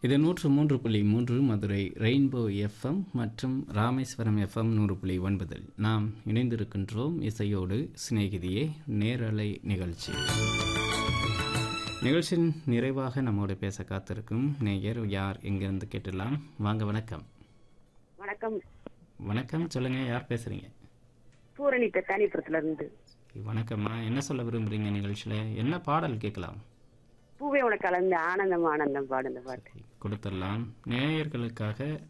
இது நூற்று மூன்று புள்ளி மூன்று மதுரை ரெயின்போ எஃப்எம் மற்றும் ராமேஸ்வரம் எஃப்எம் நூறு புள்ளி ஒன்பதில் நாம் இணைந்திருக்கின்றோம் இசையோடு சிநேகிதியே நேரலை நிகழ்ச்சி நிகழ்ச்சியின் நிறைவாக நம்மோடு பேச காத்திருக்கும் நேயர் யார் எங்கிருந்து கேட்டுடலாம் வாங்க வணக்கம் வணக்கம் வணக்கம் சொல்லுங்க யார் பேசுறீங்க பூரணி பெத்தானிபுரத்துல இருந்து வணக்கம்மா என்ன சொல்ல விரும்புறீங்க நிகழ்ச்சியில் என்ன பாடல் கேட்கலாம் பூவே உனக்கு கலந்து ஆனந்தம் ஆனந்தம் பாடு இந்த பாட்டு கொடுத்துடலாம் நேயர்களுக்காக